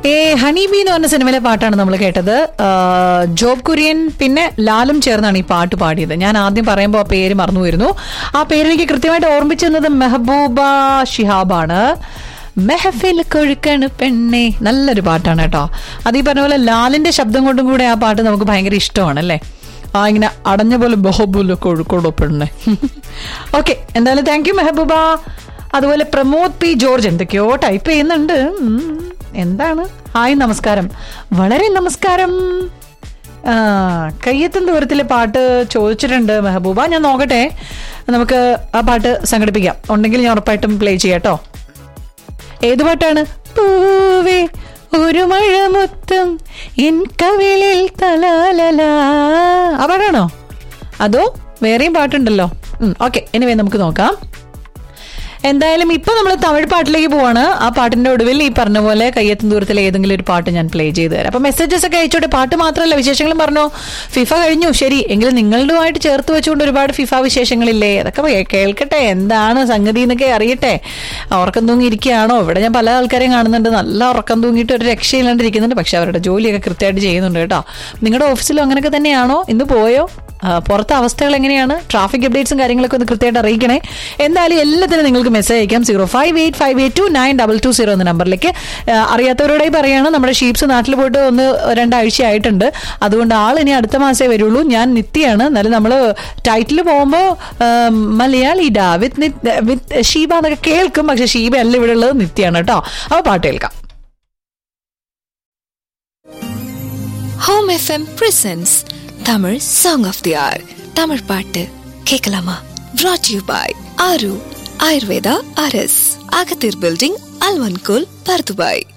ഏ honey bee എന്ന് പറഞ്ഞ സിനിമയിലെ പാട്ടാണ് നമ്മൾ കേട്ടത് ആ, ജോബ് കുര്യൻ പിന്നെ ലാലും ചേർന്നാണ് ഈ പാട്ട് പാടിയത് ഞാൻ ആദ്യം പറയുമ്പോൾ ആ പേര് മറന്നു വരുന്നു ആ പേര് എനിക്ക് കൃത്യമായിട്ട് ഓർമ്മിച്ചെന്നത് മെഹബൂബ ഷിഹാബാണ് മെഹഫിൽ കൊഴുക്കണ് പെണ്ണെ നല്ലൊരു പാട്ടാണ് കേട്ടോ അത് ഈ പറഞ്ഞ പോലെ ലാലിന്റെ ശബ്ദം കൊണ്ടും കൂടെ ആ പാട്ട് നമുക്ക് ഭയങ്കര ഇഷ്ടമാണ് അല്ലേ ആ ഇങ്ങനെ അടഞ്ഞ പോലെ ബഹബുല് കൊഴുക്കോടോ പെണ്ണെ ഓക്കെ എന്തായാലും താങ്ക് യു മെഹബൂബ അതുപോലെ പ്രമോദ് പി ജോർജ് എന്തൊക്കെയോ ടൈപ്പ് ചെയ്യുന്നുണ്ട് ഉം. എന്താണ് ഹായ് നമസ്കാരം വളരെ നമസ്കാരം ആ, കയ്യെത്തും ദൂരത്തിലെ പാട്ട് ചോദിച്ചിട്ടുണ്ട് മെഹബൂബ ഞാൻ നോക്കട്ടെ നമുക്ക് ആ പാട്ട് സംഘടിപ്പിക്കാം ഉണ്ടെങ്കിൽ ഞാൻ ഉറപ്പായിട്ടും പ്ലേ ചെയ്യാം കേട്ടോ ഏത് പാട്ടാണ് പൂവേ ഒരു മഴ മൊത്തം എൻ കവിളിൽ തലാലല ആ പാട്ടാണോ അതോ വേറെയും പാട്ടുണ്ടല്ലോ ഓക്കെ എനിവേ നമുക്ക് നോക്കാം എന്തായാലും ഇപ്പൊ നമ്മൾ തമിഴ് പാട്ടിലേക്ക് പോവാണ് ആ പാട്ടിന്റെ ഒടുവിൽ ഈ പറഞ്ഞ പോലെ കയ്യെത്തും ദൂരത്തിലെ ഏതെങ്കിലും ഒരു പാട്ട് ഞാൻ പ്ലേ ചെയ്തു തരാം അപ്പൊ മെസ്സേജസ് ഒക്കെ അയച്ചോട്ടെ പാട്ട് മാത്രമല്ല വിശേഷങ്ങളും പറഞ്ഞോ ഫിഫ കഴിഞ്ഞു ശരി എങ്കിലും നിങ്ങളുമായിട്ട് ചേർത്ത് വെച്ചുകൊണ്ട് ഒരുപാട് ഫിഫ വിശേഷങ്ങളില്ലേ അതൊക്കെ കേ- കേൾക്കട്ടെ എന്താണ് സംഗതി എന്നൊക്കെ അറിയട്ടെ ഉറക്കം തൂങ്ങി ഇരിക്കുകയാണോ ഇവിടെ ഞാൻ പല ആൾക്കാരെയും കാണുന്നുണ്ട് നല്ല ഉറക്കം തൂങ്ങിയിട്ട് ഒരു രക്ഷയില്ലാണ്ടിരിക്കുന്നുണ്ട് പക്ഷെ അവരുടെ ജോലിയൊക്കെ കൃത്യമായിട്ട് ചെയ്യുന്നുണ്ട് കേട്ടോ നിങ്ങളുടെ ഓഫീസിലും അങ്ങനെയൊക്കെ തന്നെയാണോ ഇന്ന് പോയോ ആ, പുറത്തെ അവസ്ഥകൾ എങ്ങനെയാണ് ട്രാഫിക് അപ്ഡേറ്റ്സും കാര്യങ്ങളൊക്കെ ഒന്ന് കൃത്യമായിട്ട് അറിയിക്കണേ എന്തായാലും എല്ലാത്തിനും നിങ്ങൾക്ക് മെസ്സേജ് അയക്കാം zero five eight five eight two nine double two zero എന്ന നമ്പറിലേക്ക് ആ, അറിയാത്തവരോടായി പറയാണ് നമ്മുടെ ഷീപ്സ് നാട്ടിൽ പോയിട്ട് ഒന്ന് രണ്ടാഴ്ച ആയിട്ടുണ്ട് അതുകൊണ്ട് ആൾ ഇനി അടുത്ത മാസമേ വരുള്ളൂ ഞാൻ നിത്യയാണ് എന്നാലും നമ്മൾ ടൈറ്റിൽ പോകുമ്പോൾ മലയാളി ഡാ വിത്ത് വിത്ത് ഷീബ എന്നൊക്കെ കേൾക്കും പക്ഷെ ഷീബ അല്ല ഇവിടെ ഉള്ളത് നിത്യയാണ് കേട്ടോ അപ്പോൾ പാട്ട് കേൾക്കാം home FM presents Tamil song of the hour Tamil பாட்டு கேட்கலாமா brought you by Aaru Ayurveda அரஸ் அகத்தீர் பில்டிங் அல்வன்கோல் பர்துபாய்